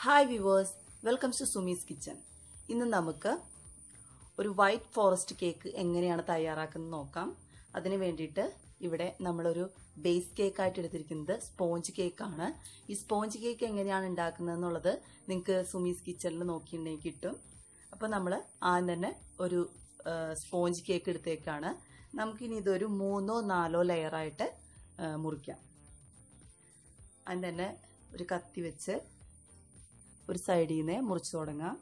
hi viewers welcome to Sumi's kitchen ഇന്ന് നമുക്ക് ഒരു വൈറ്റ് ഫോറസ്റ്റ് കേക്ക് എങ്ങനെയാണ് തയ്യാറാക്കുന്നത് നോക്കാം അതിന് വേണ്ടിയിട്ട് ഇവിടെ നമ്മളൊരു ബേസ് കേക്ക് ആയിട്ട് എടുത്തിരിക്കുന്നത് സ്പോഞ്ച് കേക്കാണ് ഈ സ്പോഞ്ച് കേക്ക് എങ്ങനെയാണ് ഉണ്ടാക്കുന്നത് എന്നുള്ളത് നിങ്ങൾക്ക് സുമീസ് കിച്ചണിൽ നോക്കിയിട്ടുണ്ടെങ്കിൽ കിട്ടും അപ്പോൾ നമ്മൾ ആദ്യം തന്നെ ഒരു സ്പോഞ്ച് കേക്ക് എടുത്തേക്കാണ് നമുക്കിനി ഇതൊരു മൂന്നോ നാലോ ലെയറായിട്ട് മുറിക്കാം അതിന് തന്നെ ഒരു കത്തി വെച്ച് ഒരു സൈഡിൽ നിന്ന് മുറിച്ച് തുടങ്ങാം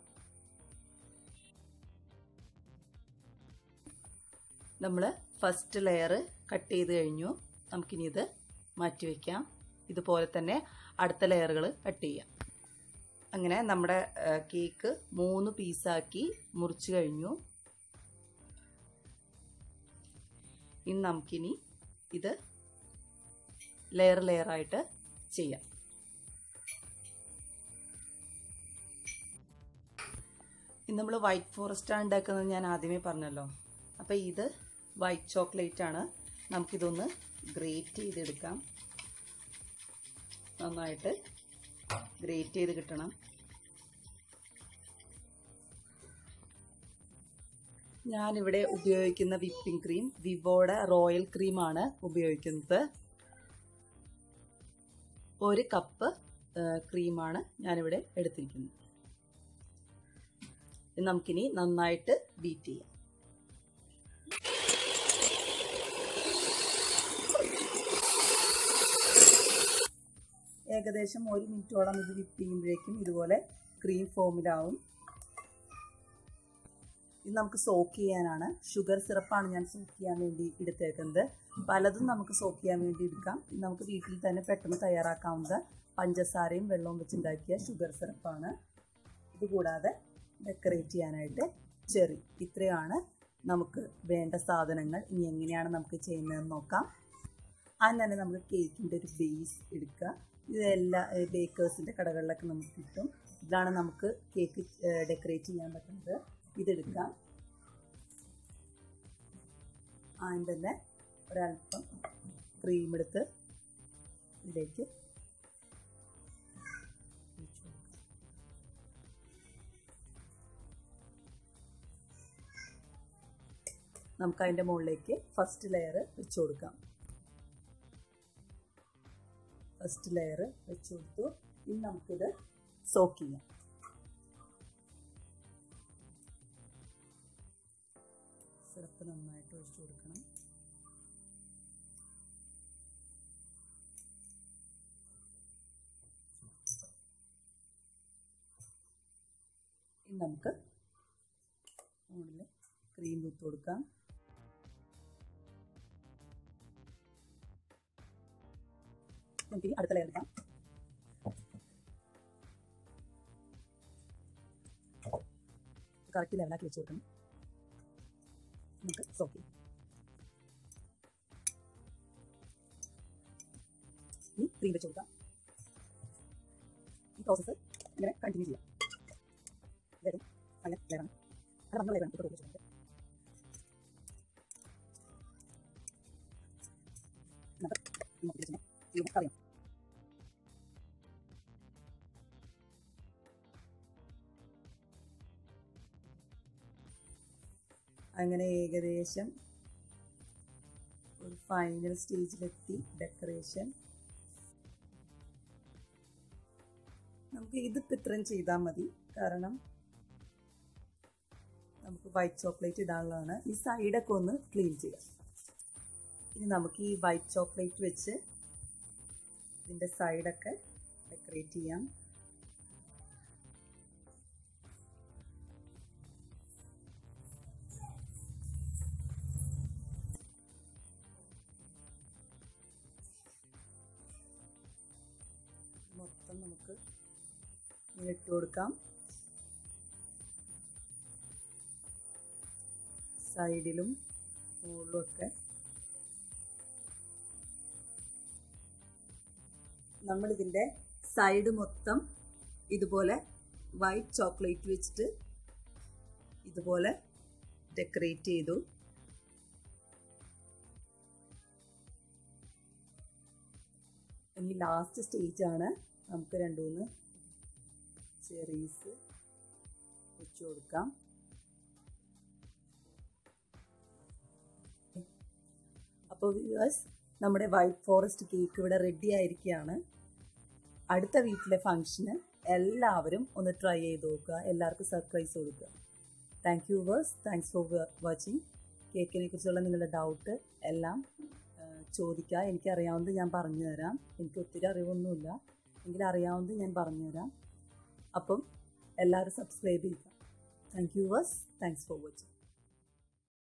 നമ്മൾ ഫസ്റ്റ് ലെയർ കട്ട് ചെയ്ത് കഴിഞ്ഞു നമുക്കിനി ഇത് മാറ്റി വയ്ക്കാം ഇതുപോലെ തന്നെ അടുത്ത ലെയറുകൾ കട്ട് ചെയ്യാം അങ്ങനെ നമ്മുടെ കേക്ക് മൂന്ന് പീസാക്കി മുറിച്ച് കഴിഞ്ഞു ഇനി നമുക്കിനി ഇത് ലെയർ ലെയറായിട്ട് ചെയ്യാം ഇന്ന് നമ്മൾ വൈറ്റ് ഫോറസ്റ്റാണ് ഉണ്ടാക്കുന്നത് ഞാൻ ആദ്യമേ പറഞ്ഞല്ലോ അപ്പോൾ ഇത് വൈറ്റ് ചോക്ലേറ്റ് ആണ് നമുക്കിതൊന്ന് ഗ്രേറ്റ് ചെയ്തെടുക്കാം നന്നായിട്ട് ഗ്രേറ്റ് ചെയ്ത് കിട്ടണം ഞാനിവിടെ ഉപയോഗിക്കുന്ന വിപ്പിംഗ് ക്രീം വിവോയുടെ റോയൽ ക്രീമാണ് ഉപയോഗിക്കുന്നത് ഒരു കപ്പ് ക്രീമാണ് ഞാനിവിടെ എടുത്തിരിക്കുന്നത് നമുക്കിനി നന്നായിട്ട് ബീറ്റ് ചെയ്യാം ഏകദേശം ഒരു മിനിറ്റോളം ഇത് വിപ്പ് ചെയ്യുമ്പോഴേക്കും ഇതുപോലെ ക്രീം ഫോമിലാവും ഇത് നമുക്ക് സോക്ക് ചെയ്യാനാണ് ഷുഗർ സിറപ്പാണ് ഞാൻ സോക്ക് ചെയ്യാൻ വേണ്ടി എടുത്തേക്കുന്നത് പലതും നമുക്ക് സോക്ക് ചെയ്യാൻ വേണ്ടി എടുക്കാം നമുക്ക് വീട്ടിൽ തന്നെ പെട്ടെന്ന് തയ്യാറാക്കാവുന്ന പഞ്ചസാരയും വെള്ളവും വെച്ചുണ്ടാക്കിയ ഷുഗർ സിറപ്പാണ് ഇതുകൂടാതെ ഡെക്കറേറ്റ് ചെയ്യാനായിട്ട് ചെറി ഇത്രയാണ് നമുക്ക് വേണ്ട സാധനങ്ങൾ ഇനി എങ്ങനെയാണ് നമുക്ക് ചെയ്യുന്നതെന്ന് നോക്കാം ആദ്യം തന്നെ നമുക്ക് കേക്കിൻ്റെ ഒരു ബേസ് എടുക്കുക ഇത് എല്ലാ ബേക്കേഴ്സിൻ്റെ കടകളിലൊക്കെ നമുക്ക് കിട്ടും ഇതാണ് നമുക്ക് കേക്ക് ഡെക്കറേറ്റ് ചെയ്യാൻ പറ്റുന്നത് ഇതെടുക്കാം ആദ്യം തന്നെ ഒരല്പം ക്രീം എടുത്ത് ഇതിലേക്ക് നമുക്ക് അതിൻ്റെ മുകളിലേക്ക് ഫസ്റ്റ് ലെയർ വെച്ച് കൊടുക്കാം ഫസ്റ്റ് ലെയർ വെച്ച് കൊടുത്തു ഇനി നമുക്കിത് സോക്ക് ചെയ്യാം സിറപ്പ് നന്നായിട്ട് ഒഴിച്ചു കൊടുക്കണം ഇനി നമുക്ക് മുകളിൽ ക്രീം തൂത്ത് കൊടുക്കാം നമുക്ക് അടുത്ത ലെയർ എടുക്കാം കറക്റ്റ് ലെവലാക്കി വെച്ച് കൊടുക്കണം നമുക്ക് സോക്ക് ചെയ്യാം ഇനി ക്രീം വെച്ച് കൊടുക്കാം ഈ പ്രോസസ്സ് ഇങ്ങനെ കണ്ടിന്യൂ ചെയ്യാം വരും അങ്ങനെ ലെയറാണ് അത് നമ്മൾ ലെയറാണ് ഇപ്പോൾ വെച്ചിട്ടുണ്ട് നമുക്ക് നമുക്കറിയാം അങ്ങനെ ഏകദേശം ഒരു ഫൈനൽ സ്റ്റേജിലെത്തി ഡെക്കറേഷൻ നമുക്ക് ഇതിപ്പോൾ ഇത്രയും ചെയ്താൽ മതി കാരണം നമുക്ക് വൈറ്റ് ചോക്ലേറ്റ് ഇടാനുള്ളതാണ് ഈ സൈഡൊക്കെ ഒന്ന് ക്ലീൻ ചെയ്യാം ഇനി നമുക്ക് ഈ വൈറ്റ് ചോക്ലേറ്റ് വെച്ച് ഇതിൻ്റെ സൈഡൊക്കെ ഡെക്കറേറ്റ് ചെയ്യാം മൊത്തം നമുക്ക് ഇട്ട് കൊടുക്കാം സൈഡിലും മുകളിലും ഒക്കെ നമ്മളിതിൻ്റെ സൈഡ് മൊത്തം ഇതുപോലെ വൈറ്റ് ചോക്ലേറ്റ് വെച്ചിട്ട് ഇതുപോലെ ഡെക്കറേറ്റ് ചെയ്തു ഇനി ലാസ്റ്റ് സ്റ്റേജാണ് നമുക്ക് രണ്ട് മൂന്ന് ചെറീസ് വെച്ച് കൊടുക്കാം അപ്പോൾ വ്യൂവേഴ്സ് നമ്മുടെ വൈറ്റ് ഫോറസ്റ്റ് കേക്ക് ഇവിടെ റെഡി ആയിരിക്കുകയാണ് അടുത്ത വീട്ടിലെ ഫംഗ്ഷന് എല്ലാവരും ഒന്ന് ട്രൈ ചെയ്ത് നോക്കുക എല്ലാവർക്കും സർപ്രൈസ് കൊടുക്കുക thank you viewers thanks for watching കേക്കിനെ കുറിച്ചുള്ള നിങ്ങളുടെ ഡൗട്ട് എല്ലാം ചോദിക്കുക എനിക്കറിയാവുന്നത് ഞാൻ പറഞ്ഞു തരാം എനിക്ക് ഒത്തിരി അറിവൊന്നുമില്ല എങ്കിലും അറിയാവുന്നത് ഞാൻ പറഞ്ഞു തരാം അപ്പം എല്ലാവരും സബ്സ്ക്രൈബ് ചെയ്യുക thank you viewers thanks for watching